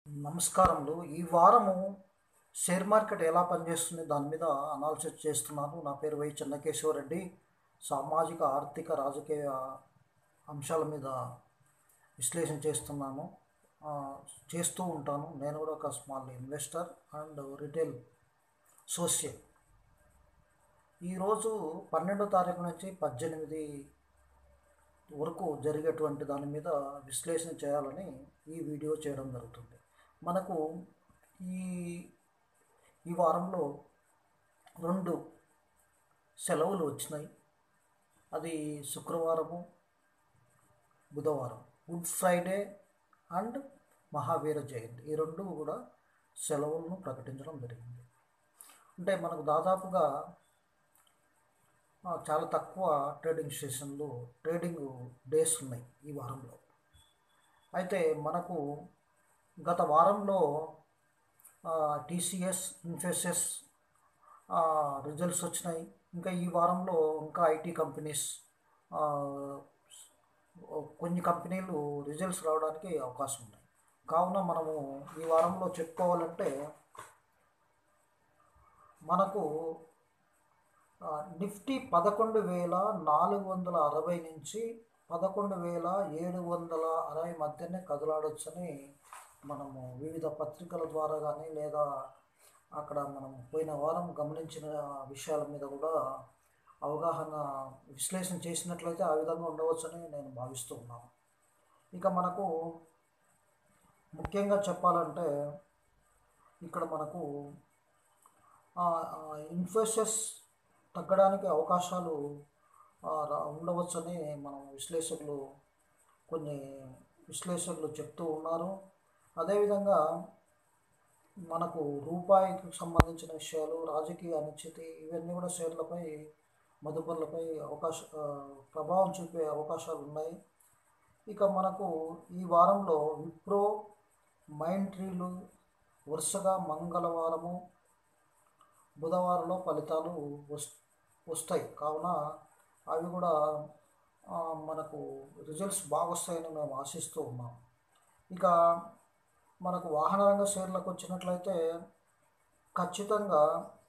నమస్కారములు ఈ వారము షేర్ మార్కెట్ ఎలా పనిచేస్తుంది దాని మీద అనాలిసిస్ చేస్తున్నాను నా పేరు వై చెన్నకేశ్వరరెడ్డి సామాజిక ఆర్థిక రాజకీయ అంశాల మీద విశ్లేషణ చేస్తున్నాను ఆ, చేస్తూ ఉంటాను నేను కూడా ఒక small investor and retail social ఈరోజు పన్నెండో తారీఖు నుంచి పద్దెనిమిది వరకు జరిగేటువంటి దాని మీద విశ్లేషణ చేయాలని ఈ వీడియో చేయడం జరుగుతుంది మనకు ఈ ఈ వారంలో రెండు సెలవులు వచ్చినాయి అది శుక్రవారము బుధవారం Good Friday and Mahavir Jayanti ఈ రెండు కూడా సెలవులను ప్రకటించడం జరిగింది అంటే మనకు దాదాపుగా ఆ, చాలా తక్కువ ట్రేడింగ్ స్టేషన్లు ట్రేడింగ్ డేస్ ఉన్నాయి ఈ వారంలో అయితే మనకు గత వారంలో టీసీఎస్ ఇన్ఫోసిస్ రిజల్ట్స్ వచ్చినాయి ఇంకా ఈ వారంలో ఇంకా ఐటీ కంపెనీస్ ఆ, కొన్ని కంపెనీలు రిజల్ట్స్ రావడానికి అవకాశం ఉన్నాయి కావున మనము ఈ వారంలో చెప్పుకోవాలంటే మనకు ఆ, నిఫ్టీ పదకొండు వేల నాలుగు వందల అరవై నుంచి పదకొండు వేల ఏడు వందల అరవై మధ్యనే కదలాడొచ్చని మనము వివిధ పత్రికల ద్వారా కానీ లేదా అక్కడ మనం పోయిన వారం గమనించిన విషయాల మీద కూడా అవగాహన విశ్లేషణ చేసినట్లయితే ఆ విధంగా ఉండవచ్చని నేను భావిస్తూ ఉన్నాను ఇక మనకు ముఖ్యంగా చెప్పాలంటే ఇక్కడ మనకు ఇన్ఫోసిస్ తగ్గడానికి అవకాశాలు ఆ, రా- ఉండవచ్చని మనం విశ్లేషకులు కొన్ని విశ్లేషకులు చెప్తూ ఉన్నారు అదేవిధంగా మనకు రూపాయికి సంబంధించిన విషయాలు రాజకీయ అనిశ్చితి ఇవన్నీ కూడా షేర్లపై మదుపర్లపై అవకాశ ఆ, ప్రభావం చూపే అవకాశాలు ఉన్నాయి ఇక మనకు ఈ వారంలో విప్రో మైండ్ ట్రీలు వరుసగా మంగళవారము బుధవారంలో ఫలితాలు వస్ వస్తాయి కావున అవి కూడా ఆ, మనకు రిజల్ట్స్ బాగా వస్తాయని మేము ఆశిస్తూ ఉన్నాం ఇక మనకు వాహన రంగ షేర్లకు వచ్చినట్లయితే ఖచ్చితంగా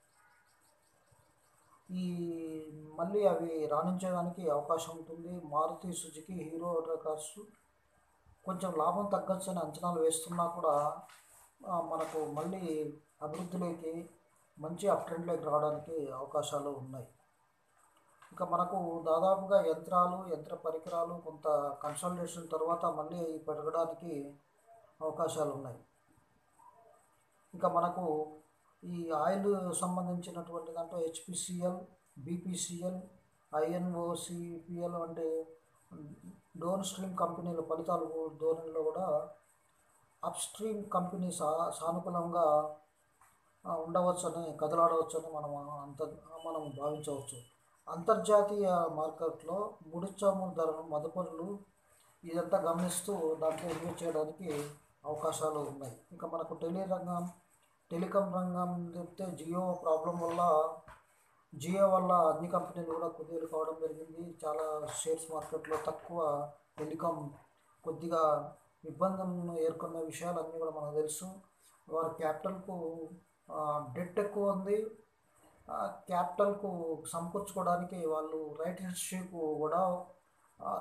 ఈ మళ్ళీ అవి రాణించడానికి అవకాశం ఉంటుంది మారుతి సుజుకి హీరో కార్స్ కొంచెం లాభం తగ్గొచ్చని అంచనాలు వేస్తున్నా కూడా ఆ, మనకు మళ్ళీ అభివృద్ధిలోకి మంచి అప్ ట్రెండ్లోకి రావడానికి అవకాశాలు ఉన్నాయి ఇక మనకు దాదాపుగా యంత్రాలు యంత్ర పరికరాలు కొంత కన్సల్టేషన్ తర్వాత మళ్ళీ పెరగడానికి అవకాశాలు ఉన్నాయి ఇక మనకు ఈ ఆయిల్ సంబంధించినటువంటి దాంట్లో హెచ్పిసిఎల్ బీపీసీఎల్ ఐఎన్ఓసిపిఎల్ వంటి డోన్ స్ట్రీమ్ కంపెనీల ఫలితాలు ధోరణిలో కూడా అప్ స్ట్రీమ్ కంపెనీ సా సానుకూలంగా ఆ, ఉండవచ్చని కదలాడవచ్చని మనం అంత మనం భావించవచ్చు అంతర్జాతీయ మార్కెట్లో ముడి చమురు ధరలు మదుపరులు ఇదంతా గమనిస్తూ దాంట్లో ఇన్వెస్ట్ చేయడానికి అవకాశాలు ఉన్నాయి ఇంకా మనకు టెలి రంగం టెలికాం రంగం చెప్తే జియో ప్రాబ్లం వల్ల జియో వల్ల అన్ని కంపెనీలు కూడా కుదేలు కావడం జరిగింది చాలా షేర్స్ మార్కెట్లో తక్కువ టెలికాం కొద్దిగా ఇబ్బందులను ఎదుర్కొన్న విషయాలన్నీ కూడా మనకు తెలుసు వారి క్యాపిటల్కు డెట్ ఎక్కువ ఉంది ఆ, క్యాపిటల్కు సమకూర్చుకోవడానికి వాళ్ళు రైట్ ఇష్యూకు కూడా ఆ,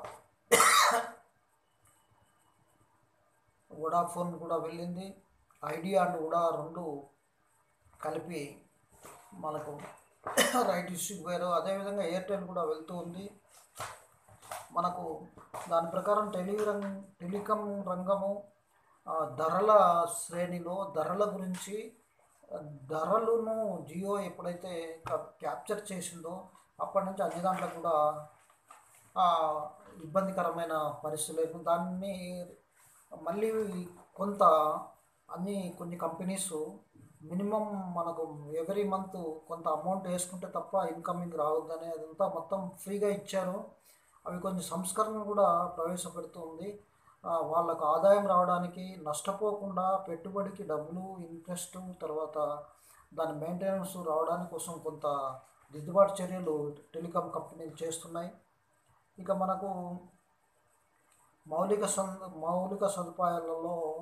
వొడాఫోన్ కూడా వెళ్ళింది ఐడియా అండ్ కూడా రెండు కలిపి మనకు రైట్ ఇష్యూకి పోయారు అదేవిధంగా ఎయిర్టెల్ కూడా వెళ్తూ ఉంది మనకు దాని ప్రకారం టెలి రంగ టెలికాం రంగము ఆ, ధరల శ్రేణిలో ధరల గురించి ఆ, ధరలను జియో ఎప్పుడైతే కా- క్యాప్చర్ చేసిందో అప్పటి నుంచి అన్ని దాంట్లో కూడా ఆ, ఇబ్బందికరమైన పరిస్థితులు దాన్ని మళ్ళీ కొంత అన్ని కొన్ని కంపెనీస్ మినిమం మనకు ఎవ్రీ మంత్ కొంత అమౌంట్ వేసుకుంటే తప్ప ఇన్కమింగ్ రావద్దని అదంతా మొత్తం ఫ్రీగా ఇచ్చారు అవి కొన్ని సంస్కరణలు కూడా ప్రవేశపెడుతూ ఉంది ఆ, వాళ్ళకు ఆదాయం రావడానికి నష్టపోకుండా పెట్టుబడికి డబ్బులు ఇంట్రెస్ట్ తర్వాత దాని మెయింటెనెన్స్ రావడానికి కోసం కొంత దిద్దుబాటు చర్యలు టెలికాం కంపెనీలు చేస్తున్నాయి ఇక మనకు మౌలిక సం మౌలిక సదుపాయాలలో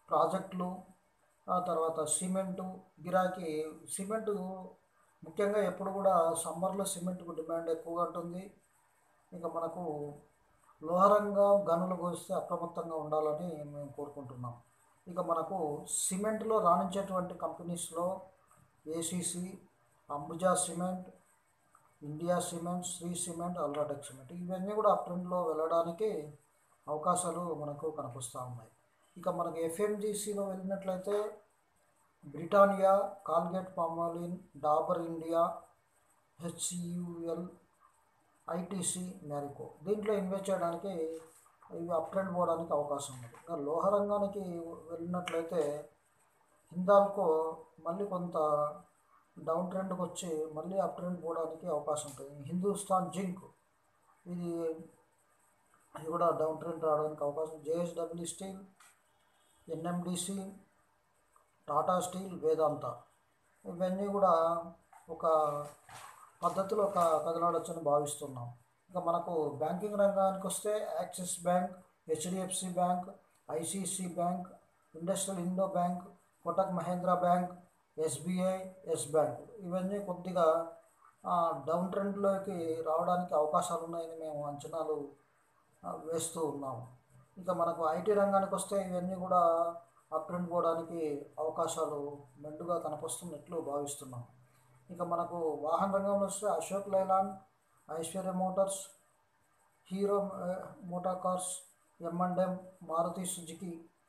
ప్రాజెక్టులు ఆ తర్వాత సిమెంటు గిరాకీ సిమెంటు ముఖ్యంగా ఎప్పుడు కూడా సమ్మర్లో సిమెంట్కు డిమాండ్ ఎక్కువగా ఉంటుంది ఇక మనకు లోహరంగా గనులు కోస్తే అప్రమత్తంగా ఉండాలని మేము కోరుకుంటున్నాం ఇక మనకు సిమెంట్లో రాణించేటువంటి కంపెనీస్లో ACC Ambuja cement India cement Shree cement UltraTech cement ఇవన్నీ కూడా అప్ ట్రెండ్లో వెళ్ళడానికి అవకాశాలు మనకు కనిపిస్తూ ఉన్నాయి ఇక మనకు ఎఫ్ఎంజీసీలో వెళ్ళినట్లయితే Britannia Colgate Palmolive Dabur India HUL ITC Marico దీంట్లో ఇన్వెస్ట్ చేయడానికి ఇవి అప్ ట్రెండ్ పోవడానికి అవకాశం ఉంది ఇంకా లోహ రంగానికి వెళ్ళినట్లయితే హిందాల్కో మళ్ళీ కొంత డౌన్ ట్రెండ్కి వచ్చి మళ్ళీ అప్ ట్రెండ్ పోవడానికి అవకాశం ఉంటుంది హిందుస్థాన్ జింక్ ఇది ఇది కూడా డౌన్ ట్రెండ్ రావడానికి అవకాశం JSW steel NMDC Tata steel Vedanta ఇవన్నీ కూడా ఒక పద్ధతిలో ఒక కదలాడొచ్చని భావిస్తున్నాం ఇంకా మనకు బ్యాంకింగ్ రంగానికి వస్తే Axis bank HDFC bank ICC bank industrial Indo bank Kotak Mahindra bank SBI yes bank ఇవన్నీ కొద్దిగా డౌన్ ట్రెండ్లోకి రావడానికి అవకాశాలు ఉన్నాయని మేము అంచనాలు వేస్తూ ఉన్నాము ఇంకా మనకు ఐటీ రంగానికి వస్తే ఇవన్నీ కూడా అప్ ట్రెండ్ పోవడానికి అవకాశాలు మెండుగా కనిపిస్తున్నట్లు భావిస్తున్నాం ఇక మనకు వాహన రంగంలో వస్తే Ashok Leyland Aishwarya motors Hero motor cars M and M Maruti Suzuki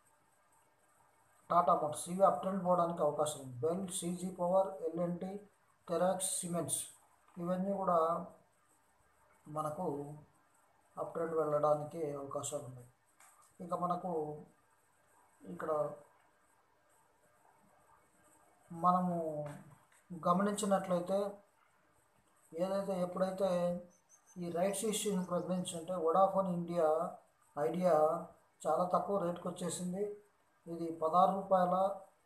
Tata motors ఇవి అప్ ట్రెండ్ పోవడానికి అవకాశం ఉంది బెల్ సీజీ పవర్ ఎల్ఎన్టీ టెరాక్స్ సిమెంట్స్ ఇవన్నీ కూడా మనకు అప్ ట్రెండ్ వెళ్ళడానికి అవకాశాలు ఉన్నాయి ఇంకా మనకు ఇక్కడ మనము గమనించినట్లయితే ఏదైతే ఎప్పుడైతే ఈ రైట్స్ ఇష్యూని ప్రకటించుంటే వడాఫోన్ ఇండియా ఐడియా చాలా తక్కువ రేటుకి వచ్చేసింది ఇది పదహారు రూపాయల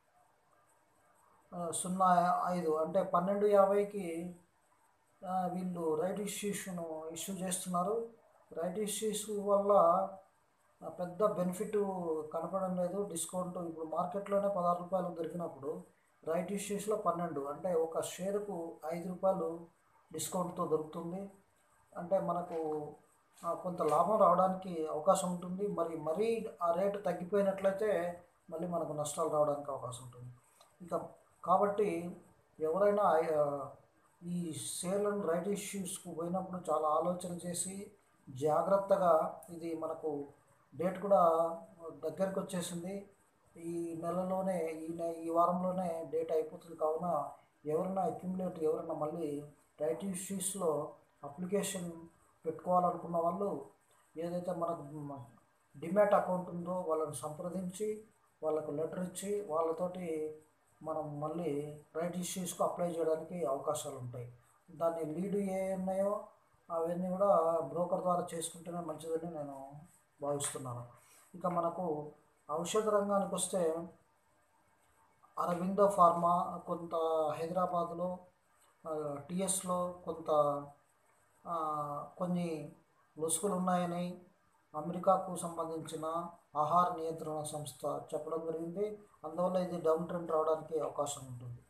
సున్నా ఐదు అంటే పన్నెండు యాభైకి వీళ్ళు రైట్ ఇష్యూస్ను ఇష్యూ చేస్తున్నారు రైట్ ఇష్యూస్ వల్ల పెద్ద బెనిఫిట్ కనపడడం లేదు డిస్కౌంట్ ఇప్పుడు మార్కెట్లోనే పదహారు రూపాయలు దొరికినప్పుడు రైట్ ఇష్యూస్లో పన్నెండు అంటే ఒక షేరుకు ఐదు రూపాయలు డిస్కౌంట్తో దొరుకుతుంది అంటే మనకు కొంత లాభం రావడానికి అవకాశం ఉంటుంది మరి మరీ ఆ రేటు తగ్గిపోయినట్లయితే మళ్ళీ మనకు నష్టాలు రావడానికి అవకాశం ఉంటుంది ఇంకా కాబట్టి ఎవరైనా ఈ సేల్ అండ్ రైట్ ఇష్యూస్కు పోయినప్పుడు చాలా ఆలోచన చేసి జాగ్రత్తగా ఇది మనకు డేట్ కూడా దగ్గరికి వచ్చేసింది ఈ నెలలోనే ఈ నె ఈ వారంలోనే డేట్ అయిపోతుంది కావున ఎవరైనా అక్యుములేట్ ఎవరైనా మళ్ళీ రైట్ ఇష్యూస్లో అప్లికేషన్ పెట్టుకోవాలనుకున్న వాళ్ళు ఏదైతే మనకు డిమాట్ అకౌంట్ ఉందో వాళ్ళని సంప్రదించి వాళ్ళకు లెటర్ ఇచ్చి వాళ్ళతోటి మనం మళ్ళీ రైట్ ఇష్యూస్కు అప్లై చేయడానికి అవకాశాలు ఉంటాయి దాన్ని లీడ్ ఏ ఉన్నాయో అవన్నీ కూడా బ్రోకర్ ద్వారా చేసుకుంటేనే మంచిదని నేను భావిస్తున్నాను ఇక మనకు ఔషధ రంగానికి వస్తే అరవిందో ఫార్మా కొంత హైదరాబాద్లో టిఎస్లో కొంత కొన్ని లొసుగులు ఉన్నాయని అమెరికాకు సంబంధించిన ఆహార నియంత్రణ సంస్థ చెప్పడం జరిగింది అందువల్ల ఇది డౌన్ ట్రెండ్ రావడానికి అవకాశం ఉంటుంది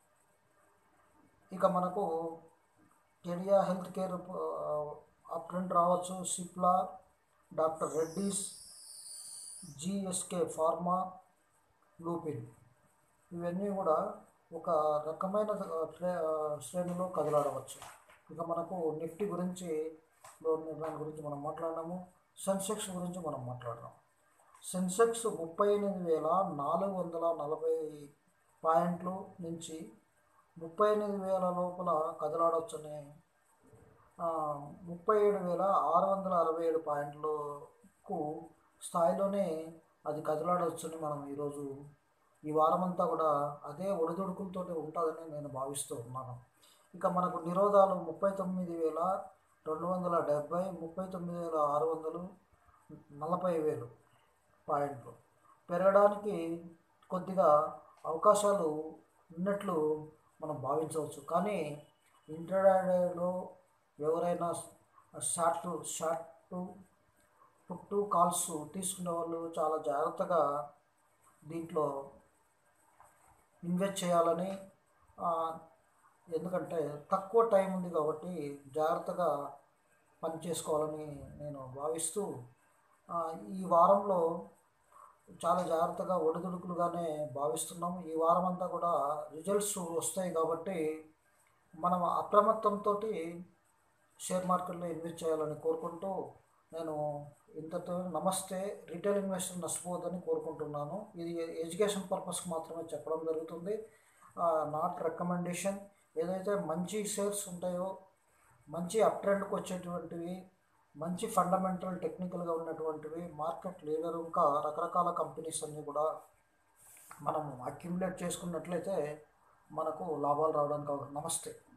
ఇక మనకు Kedia health care up trend రావచ్చు Cipla doctor Reddy's GSK pharma Lupin ఇవన్నీ కూడా ఒక రకమైన శ్రేణిలో కదలాడవచ్చు ఇక మనకు నిఫ్టీ గురించి లోన్ నిర్ణయం గురించి మనం మాట్లాడినాము సెన్సెక్స్ గురించి మనం మాట్లాడినాం సెన్సెక్స్ ముప్పై ఎనిమిది వేల నాలుగు వందల నలభై పాయింట్లు నుంచి ముప్పై ఎనిమిది వేల లోపల కదలాడవచ్చని ముప్పై ఏడు వేల ఆరు వందల అరవై ఏడు పాయింట్లకు స్థాయిలోనే అది కదలాడవచ్చని మనం ఈరోజు ఈ వారమంతా కూడా అదే ఒడిదుడుకులతో ఉంటుందని నేను భావిస్తూ ఉన్నాను ఇక మనకు నిరోధాలు ముప్పై తొమ్మిది వేల రెండు వందల డెబ్భై ముప్పై తొమ్మిది వేల ఆరు వందలు నలభై వేలు పాయింట్లు పెరగడానికి కొద్దిగా అవకాశాలు ఉన్నట్లు మనం భావించవచ్చు కానీ ఇంటర్డేలో ఎవరైనా షార్ట్ షార్ట్ పుట్టు కాల్స్ తీసుకునే వాళ్ళు చాలా జాగ్రత్తగా దీంట్లో ఇన్వెస్ట్ చేయాలని ఆ, ఎందుకంటే తక్కువ టైం ఉంది కాబట్టి జాగ్రత్తగా పని చేసుకోవాలని నేను భావిస్తూ ఆ, ఈ వారంలో చాలా జాగ్రత్తగా ఒడిదుడుకులుగానే భావిస్తున్నాం ఈ వారం అంతా కూడా రిజల్ట్స్ వస్తాయి కాబట్టి మనం అప్రమత్తంతో షేర్ మార్కెట్లో ఇన్వెస్ట్ చేయాలని కోరుకుంటూ నేను ఇంతతో నమస్తే రిటైల్ ఇన్వెస్టర్ నష్టపోవద్దని కోరుకుంటున్నాను ఇది ఎడ్యుకేషన్ పర్పస్కి మాత్రమే చెప్పడం జరుగుతుంది నాట్ రికమెండేషన్ ఏదైతే మంచి షేర్స్ ఉంటాయో మంచి అప్ ట్రెండ్కి వచ్చేటువంటివి మంచి ఫండమెంటల్ టెక్నికల్గా ఉన్నటువంటివి మార్కెట్ లీడర్ ఇంకా రకరకాల కంపెనీస్ అన్నీ కూడా మనం అక్యుములేట్ చేసుకున్నట్లయితే మనకు లాభాలు రావడానికి అవకాశం నమస్తే